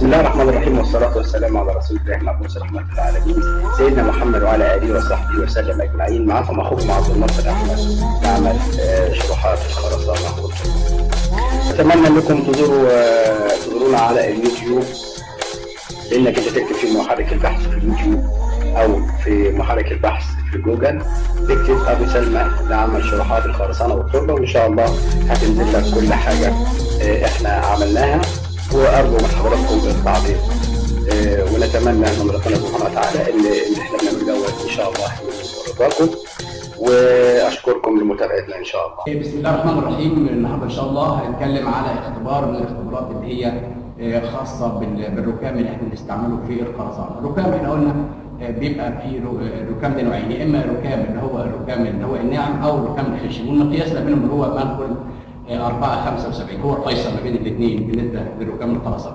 بسم الله الرحمن الرحيم والصلاة والسلام على رسول الله المبعوث رحمة العالمين سيدنا محمد وعلى آله وصحبه وسلم أجمعين معكم أخوكم عبد الناصر أحمد نعمل آه، شروحات الخرسانة أتمنى أنكم تزوروا آه، تزورونا على اليوتيوب إنك أنت تكتب في محرك البحث في اليوتيوب أو في محرك البحث في جوجل تكتب أبو سلمى نعمل شروحات الخرسانة والتربة وإن شاء الله هتنزل لك كل حاجة آه، إحنا عملناها وارجو من حضراتكم التعليق آه، ونتمنى من ربنا سبحانه وتعالى ان ان احنا بنعمل دوت ان شاء الله يكون رضاكم واشكركم لمتابعتنا ان شاء الله. بسم الله الرحمن الرحيم النهارده ان شاء الله هنتكلم على اختبار من الاختبارات اللي هي آه، خاصه بال- بالركام اللي احنا بنستعمله في الخرسانه، الركام احنا قلنا آه، بيبقى في رو- آه، الركام ده نوعين يا اما الركام اللي هو الركام اللي هو الناعم او الركام الخشن والمقياس ما بينهم اللي هو منقل 4 75 هو الفيصل ما بين الاثنين بالنسبه للركام الخرسانه.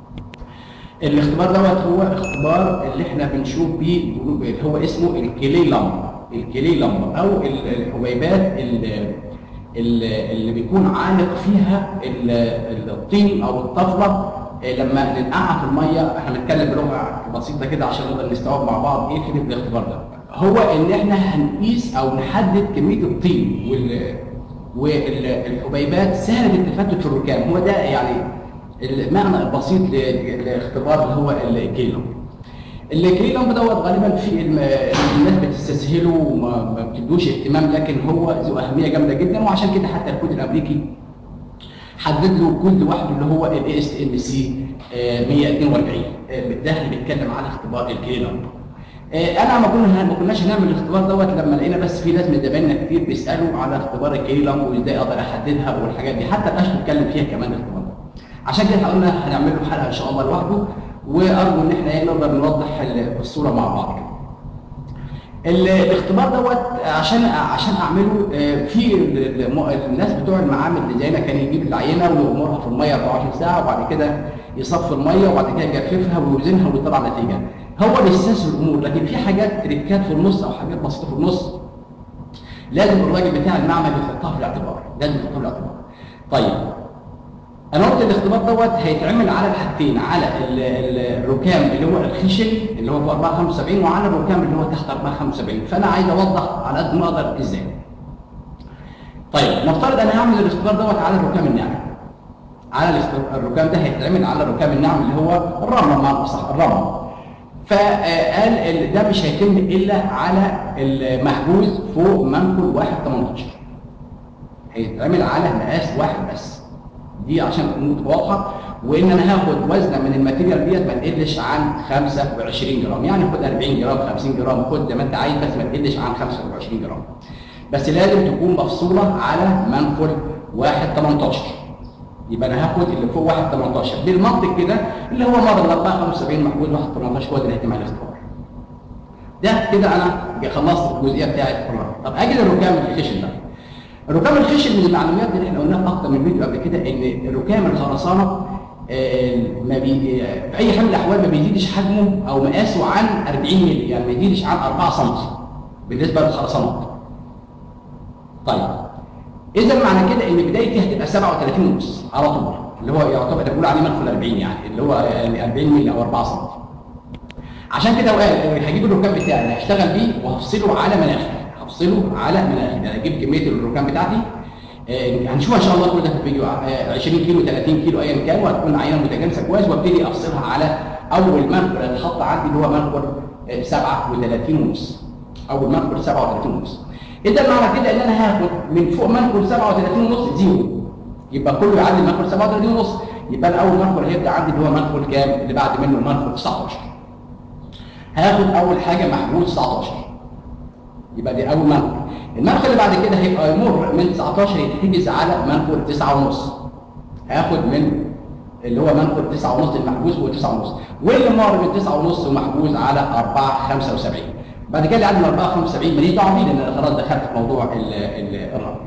الاختبار دوت هو اختبار اللي احنا بنشوف بيه اللي هو اسمه الكلي لمبر الكلي لمبر او ال- الحبيبات ال- ال- اللي بيكون عالق فيها ال- الطين او الطفله آه، لما ننقعها في الميه احنا بنتكلم بلغه بسيطه كده عشان نقدر نستوعب مع بعض ايه فكره الاختبار ده هو ان احنا هنقيس او نحدد كميه الطين وال والحبيبات سهله التفتت في الركام هو ده يعني المعنى البسيط للاختبار اللي هو الكيلو الكيلو دوت غالبا في الم- الناس بتستسهله وما ما بتدوش اهتمام لكن هو ذو اهميه جامده جدا وعشان كده حتى الكود الامريكي حدد له كود لوحده اللي هو الاي اس ام سي 142 آه، ده اللي بيتكلم على اختبار الكيلو آه، انا ما كنا ما كناش هنعمل الاختبار دوت لما لقينا بس في ناس من زمايلنا كتير بيسالوا على اختبار الكيلم وازاي اقدر احددها والحاجات دي حتى الاشهر اتكلم فيها كمان الاختبار ده عشان كده احنا قلنا هنعمل له حلقه ان شاء الله لوحده وارجو ان احنا إيه نقدر نوضح ال- الصوره مع بعض كده. ال- الاختبار دوت عشان عشان اعمله آه، في ال- الم- الناس بتوع المعامل اللي زينا كان يجيب العينه ويغمرها في الميه 24 ساعه وبعد كده يصفي الميه وبعد كده يجففها ويوزنها ويطلع نتيجه هو اللي يستسهل الامور لكن في حاجات تريكات في النص او حاجات بسيطه في النص لازم الراجل بتاع المعمل يحطها في الاعتبار لازم يحطها في الاعتبار طيب انا قلت الاختبار دوت هيتعمل على الحاجتين على ال- ال- الركام اللي هو الخشن اللي هو في 475 وعلى الركام اللي هو تحت 475 فانا عايز اوضح على قد ما اقدر ازاي طيب نفترض انا هعمل الاختبار دوت على الركام الناعم على الاخت- الركام ده هيتعمل على الركام الناعم اللي هو الرمله بمعنى صح الرمله فقال ال- ده مش هيتم الا على المحجوز فوق منقل 1 18 هيتعمل على مقاس واحد بس دي عشان تكون واضحه وان انا هاخد وزنه من الماتيريال ديت ما تقلش عن 25 جرام يعني خد 40 جرام 50 جرام خد زي ما انت عايز بس ما تقلش عن 25 جرام بس لازم تكون مفصوله على منقل 1 18 يبقى انا هاخد اللي فوق 1 18 بالمنطق كده اللي هو مره ال 75 محجوز 1 18 هو ده الاحتمال الاختبار ده كده انا خلصت الجزئيه بتاعت الرمل طب اجي للركام الخشن ده الركام الخشن من المعلومات اللي احنا قلناها في اكتر من فيديو قبل كده ان الركام الخرسانه آه، ما بي آه، في اي حال من الاحوال ما بيزيدش حجمه او مقاسه عن 40 مللي يعني ما يزيدش عن 4 سم بالنسبه للخرسانات. طيب اذا معنى كده ان بدايتي هتبقى 37 ونص على طول اللي هو يعتبر احنا بنقول عليه مدخل 40 يعني اللي هو يعني 40 مللي او 4 سم. عشان كده هو قال هجيب الركام بتاعي اللي هشتغل بيه وهفصله على مناخي هفصله على مناخي يعني اجيب كميه الركام بتاعتي آه، هنشوفها ان شاء الله كل ده في الفيديو آه، 20 كيلو 30 كيلو ايا كان وهتكون عينه متجانسه كويس وابتدي افصلها على اول منقل اتحط عندي اللي هو منقل آه، 37 ونص اول منقل 37 ونص اذا معنى كده ان انا هاخد من فوق منقل 37 ونص زيرو يبقى كله يعدي منقل 37 ونص يبقى انا اول منقل هيبدا عندي اللي هو منقل كام اللي بعد منه منقل 19 هاخد اول حاجه محجوز 19 يبقى دي اول منقل المنقل اللي بعد كده هيبقى يمر من 19 يتحجز على منقل 9 ونص هاخد من اللي هو منقل 9 ونص المحجوز هو 9 ونص واللي مر من 9 ونص ومحجوز على 4 75 بعد كده اللي عندي من 4 75 ماليش دعوه بيه لان انا خلاص دخلت في موضوع ال- ال- الرمل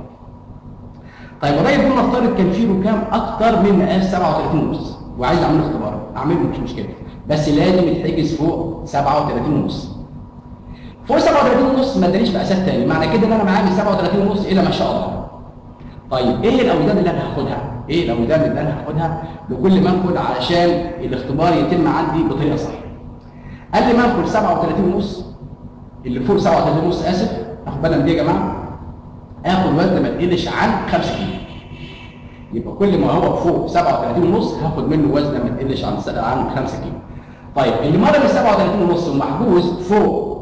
طيب قريب من نفترض كان في ركام اكتر من مقاس 37 ونص وعايز اعمل اختبار اعمله مش مشكله بس لازم يتحجز فوق 37 ونص فوق 37 ونص ما ادانيش مقاسات تاني معنى كده ان انا معايا من 37 ونص الى ما شاء الله طيب ايه الاوزان اللي انا هاخدها ايه الاوزان اللي انا هاخدها لكل منقل علشان الاختبار يتم عندي بطريقه صحيحه قال لي منقل 37 ونص اللي فوق 37 ونص اسف اخد بالنا من دي يا جماعه اخد وزن ما تقلش عن 5 كيلو يبقى كل ما هو فوق 37 ونص هاخد منه وزن ما تقلش عن عن 5 كيلو طيب اللي مر ب 37 ونص ومحجوز فوق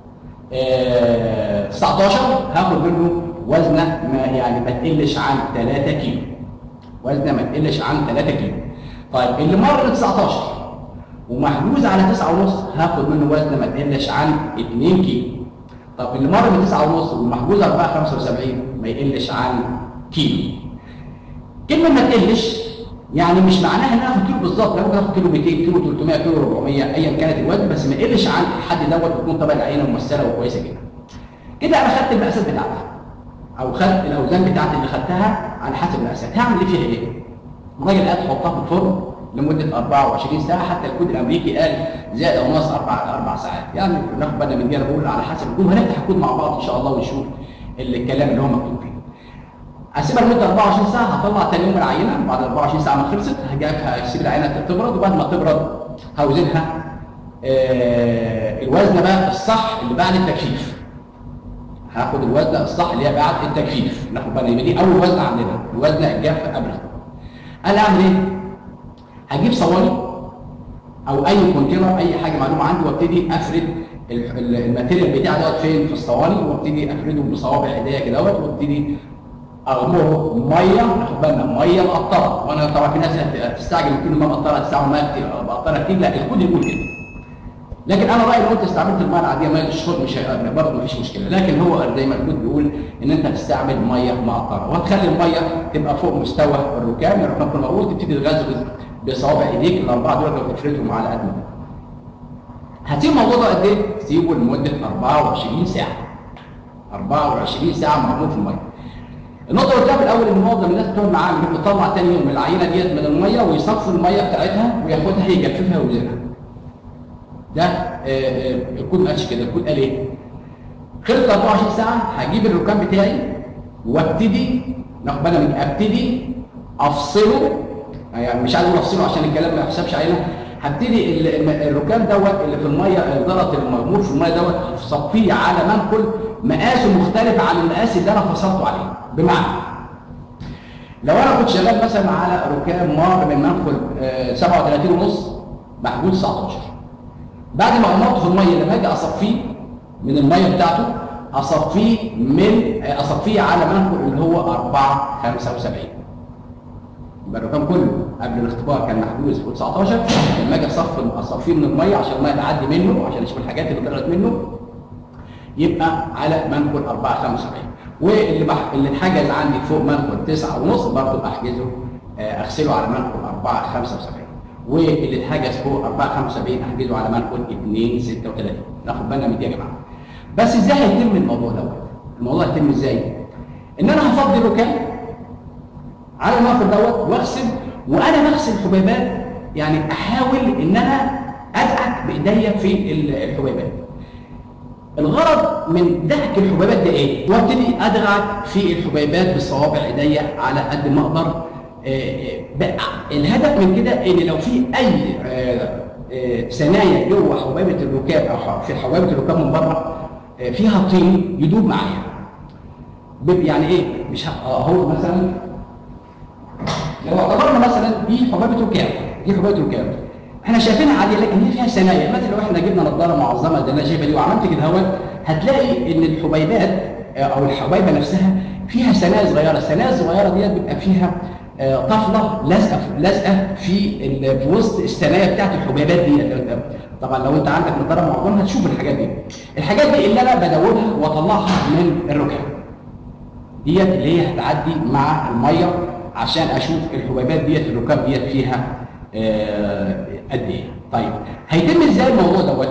آه 19 هاخد منه وزنه ما يعني ما تقلش عن 3 كيلو وزنه ما تقلش عن 3 كيلو طيب اللي مر ب 19 ومحجوز على 9 ونص هاخد منه وزنه ما تقلش عن 2 كيلو طب اللي مر ب 9 ونص ومحجوز 4 75 ما يقلش عن كيلو كلمه ما تقلش يعني مش معناها ان انا اخد كيلو بالظبط انا ممكن اخد كيلو 200 كيلو 300 كيلو 400 ايا كانت الوزن بس ما يقلش عن الحد دوت وتكون طبعا العينه ممثله وكويسه جدا. كده انا خدت المقاسات بتاعتي او خدت الاوزان بتاعتي اللي خدتها على حسب المقاسات هعمل ايه فيها ايه؟ الراجل قال تحطها في الفرن لمده 24 ساعه حتى الكود الامريكي قال زائد او ناقص اربع اربع ساعات يعني ناخد بالنا من دي انا بقول على حسب الكود وهنفتح الكود مع بعض ان شاء الله ونشوف الكلام اللي هو مكتوب فيه. اسيبها لمده 24 ساعه هطلع تاني يوم العينه بعد 24 ساعه ما خلصت هسيب العينه تبرد وبعد ما تبرد هوزنها آه الوزن بقى الصح اللي بعد التجفيف هاخد الوزن الصح اللي هي بعد التجفيف ناخد بالنا يبقى دي اول وزن عندنا الوزن الجاف قبل الاختبار انا اعمل ايه؟ هجيب صواني او اي كونتينر اي حاجه معلومه عندي وابتدي افرد الماتيريال بتاعي دوت فين في الصواني وابتدي افرده بصوابع ايديا كده وابتدي اغمره ميه ناخد بالنا ميه مقطره وانا طبعا في ناس هتستعجل تقول الميه مقطره تستعمل ميه كتير مقطره كتير لا الكود يقول كده لكن انا رايي لو انت استعملت الميه العاديه ميه الشرب مش برضه مفيش مشكله لكن هو زي ما الكود بيقول ان انت تستعمل ميه مقطره وهتخلي الميه تبقى فوق مستوى الركام الركام كله مقبول تبتدي تغزغز بصوابع ايديك الاربعه دول لو تفردهم على قد ما هتسيب الموضوع ده قد ايه؟ تسيبه لمده 24 ساعه 24 ساعه معمول في الميه النقطة اللي قلتها في الأول إن معظم الناس بتقعد معاه بتطلع تاني يوم العينة ديت من المية ويصفوا المية بتاعتها وياخدها يجففها ويوزنها. ده الكود ما قالش كده، الكود قال إيه؟ خلال 24 ساعة هجيب الركام بتاعي وابتدي ناخد بالنا من ابتدي أفصله يعني مش عايز أقول أفصله عشان الكلام ما يحسبش علينا هبتدي الركام دوت اللي في المية الزلط المغمور في المية دوت هصفيه على منقل مقاسه مختلف عن المقاس اللي أنا فصلته عليه. بمعنى لو انا كنت شغال مثلا على ركام مار من منقل 37 ونص محجوز 19 بعد ما غمرته في الميه لما اجي اصفيه من الميه بتاعته اصفيه من اصفيه على منقل اللي هو 4 75 يبقى الركام كله قبل الاختبار كان محجوز فوق 19 لما اجي اصفي اصفيه من الميه عشان الميه تعدي منه عشان اشوف الحاجات اللي طلعت منه يبقى على منقل 4 75 واللي بح... اللي اتحجز عندي فوق منقل 9 ونص برضه احجزه اغسله على منقل 4 75 واللي اتحجز فوق 4 75 احجزه على منقل 2 36 ناخد بالنا من دي يا جماعه بس ازاي هيتم الموضوع دوت؟ الموضوع هيتم ازاي؟ ان انا هفضي الركام على المنقل دوت واغسل وانا بغسل الحبيبات يعني احاول ان انا ادعك بايديا في الحبيبات الغرض من دهك الحبيبات ده ايه؟ وابتدي ادغع في الحبيبات بصوابع ايديا على قد ما اقدر بقى الهدف من كده ان لو في اي ثنايا جوه حبيبه الركاب او في حبيبه الركاب من بره فيها طين يدوب معايا يعني ايه؟ مش اهو مثلا لو اعتبرنا مثلا دي حبيبه ركاب دي حبيبه ركاب احنا شايفينها عاديه لكن هي فيها ثنايا مثلا لو احنا جبنا نظاره معظمه زي اللي انا شايفها دي وعملت كده اهوت هتلاقي ان الحبيبات او الحبيبه نفسها فيها ثنايا صغيره، الثنايا الصغيره ديت بيبقى فيها طفله لازقه لازقه في في وسط الثنايا بتاعت الحبيبات دي طبعا لو انت عندك نظاره معقوله هتشوف الحاجات دي. الحاجات دي اللي انا بدورها واطلعها من الركاب. ديت اللي هي هتعدي مع الميه عشان اشوف الحبيبات ديت الركاب ديت فيها قد ايه طيب هيتم ازاي الموضوع دوت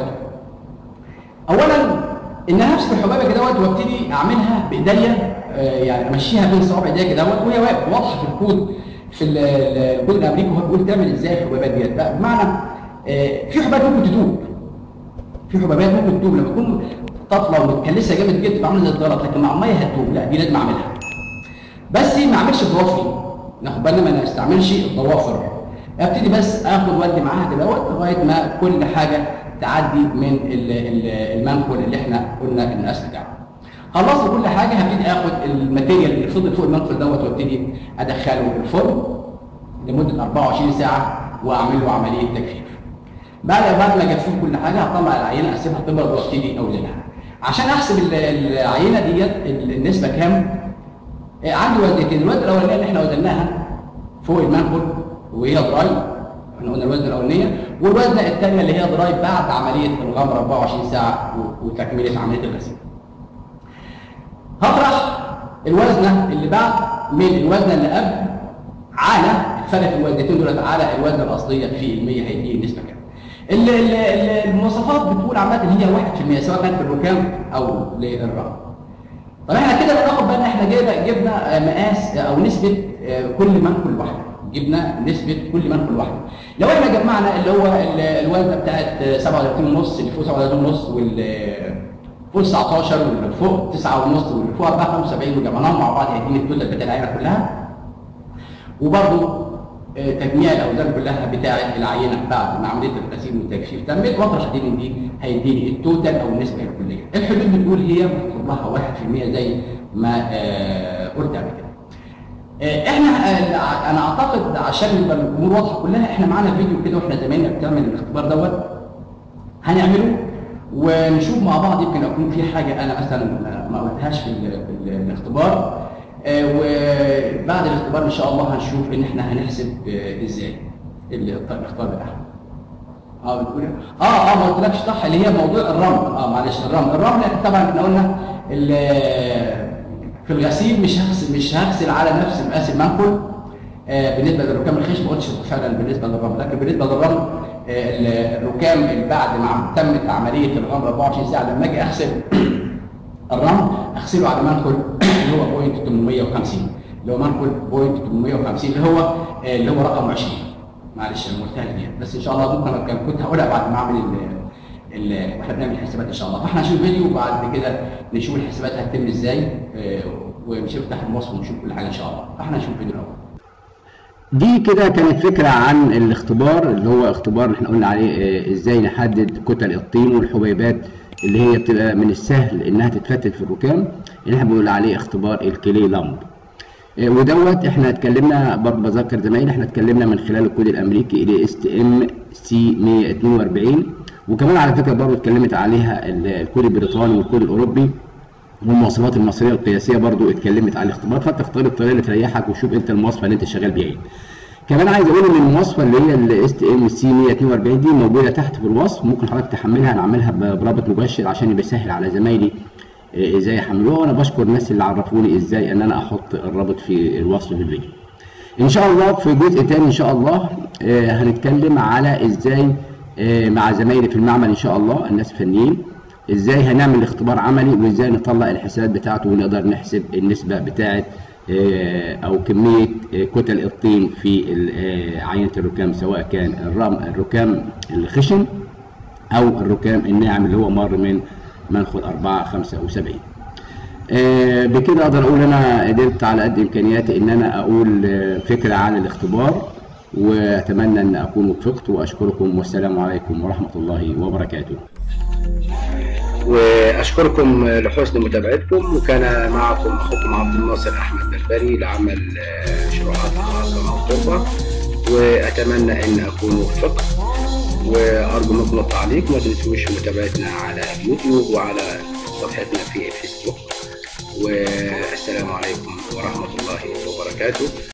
اولا ان امسك الحبابه كده دوت وابتدي اعملها بايديا يعني امشيها بين صوابع ايديا كده دوت وهي واضحه في الكود في الكود الامريكي وهو بيقول تعمل ازاي الحبابات ديت بمعنى في حبابات ممكن تدوب في حبابات ممكن تدوب لما تكون طفله ومتكلسه جامد جدا عامله زي الزلط لكن مع الميه هتدوب لا دي لازم اعملها بس ما اعملش ضوافري ناخد بالنا ما نستعملش الضوافر ابتدي بس اخد ودي معاها كده لغايه ما كل حاجه تعدي من المنخل اللي احنا قلنا المقاس بتاعه خلصت كل حاجه هبتدي اخد الماتيريال اللي فضل فوق المنخل دوت وابتدي ادخله الفرن لمده 24 ساعه واعمل له عمليه تجفيف بعد بعد ما اجفف كل حاجه هطلع العينه اسيبها تبرد وابتدي اوزنها عشان احسب العينه ديت النسبه كام عندي وزنتين الوزن الاولانيه اللي احنا وزناها فوق المنخل وهي دراي احنا قلنا الوزن الاولانيه والوزنه الثانيه اللي هي دراي بعد عمليه الغمر 24 ساعه وتكمله عمليه الغسيل هطرح الوزنه اللي بعد من الوزنه اللي قبل على الفرق في الوزنتين دولت على الوزنه الاصليه في المية هيدي النسبه كام المواصفات بتقول عامه هي 1% سواء كانت في الركام او للرقم طب احنا كده بناخد بالنا احنا جبنا جبنا مقاس او نسبه كل منخل لوحده جبنا نسبه كل منخل لوحده لو احنا جمعنا اللي هو الوزنه بتاعت 37 ونص اللي فوق 37 ونص واللي فوق 19 واللي فوق 9 ونص واللي فوق 75 وجمعناهم مع بعض هيديني التوتال بتاع العينه كلها وبرضه تجميع الاوزان كلها بتاعه العينه بعد ما عمليه الغسيل والتجفيف تمت واطرح دي من دي هيديني التوتال او النسبه الكليه. الحدود بتقول هي مطلوب لها 1% زي ما قلت قبل كده. احنا انا اعتقد عشان يبقى الامور واضحه كلها احنا معانا فيديو كده واحنا زمايلنا بتعمل الاختبار دوت هنعمله ونشوف مع بعض يمكن يكون في حاجه انا مثلا ما قلتهاش في, في الاختبار وبعد الاختبار ان شاء الله هنشوف ان احنا هنحسب ازاي الاختبار بتاعنا اه بتقول اه اه ما قلتلكش صح اللي هي موضوع الرمل اه معلش الرمل الرمل طبعا احنا قلنا في الغسيل مش هغسل مش هغسل على نفس مقاس المنخل آه بالنسبه للركام الخشن ما قلتش فعلا بالنسبه للرمل لكن بالنسبه للرمل آه الركام اللي بعد ما تمت عمليه الغمر 24 ساعه لما اجي اغسل الرمل اغسله على منخل اللي هو بوينت 850 اللي هو منخل بوينت 850 اللي هو آه اللي هو رقم 20 معلش انا قلتها دي بس ان شاء الله ممكن كان كنت هقولها بعد ما اعمل واحنا بنعمل الحسابات ان شاء الله فاحنا هنشوف فيديو وبعد كده نشوف الحسابات هتتم ازاي ونشوف تحت الوصف ونشوف كل حاجه ان شاء الله فاحنا هنشوف فيديو الاول دي كده كانت فكرة عن الاختبار اللي هو اختبار احنا قلنا عليه ازاي نحدد كتل الطين والحبيبات اللي هي بتبقى من السهل انها تتفتت في الركام اللي احنا بنقول عليه اختبار الكلي لامب ودوت احنا اتكلمنا برضه بذكر زمايلي احنا اتكلمنا من خلال الكود الامريكي اللي اس تي ام سي 142 وكمان على فكره برضه اتكلمت عليها الكود البريطاني والكود الاوروبي والمواصفات المصريه القياسيه برضه اتكلمت على الاختبار فانت اختار الطريقه اللي تريحك وشوف انت المواصفه اللي انت شغال بيها ايه. كمان عايز اقول ان المواصفه اللي هي الاس تي ام سي 142 دي موجوده تحت في الوصف ممكن حضرتك تحملها نعملها برابط مباشر عشان يبقى سهل على زمايلي ازاي يحملوها وانا بشكر الناس اللي عرفوني ازاي ان انا احط الرابط في الوصف في الفيديو. ان شاء الله في جزء تاني ان شاء الله هنتكلم على ازاي مع زمايلي في المعمل ان شاء الله الناس الفنيين ازاي هنعمل اختبار عملي وازاي نطلع الحسابات بتاعته ونقدر نحسب النسبه بتاعه او كميه كتل الطين في عينه الركام سواء كان الرم الركام الخشن او الركام الناعم اللي هو مر من منخل 4 75 آه بكده اقدر اقول انا قدرت على قد امكانياتي ان انا اقول فكره عن الاختبار واتمنى ان اكون وفقت واشكركم والسلام عليكم ورحمه الله وبركاته. واشكركم لحسن متابعتكم وكان معكم اخوكم عبد الناصر احمد بربري لعمل شروحات خاصه مطلوبه واتمنى ان اكون وفقت وارجو منكم التعليق ما تنسوش متابعتنا على يوتيوب وعلى صفحتنا في الفيسبوك والسلام عليكم ورحمه الله وبركاته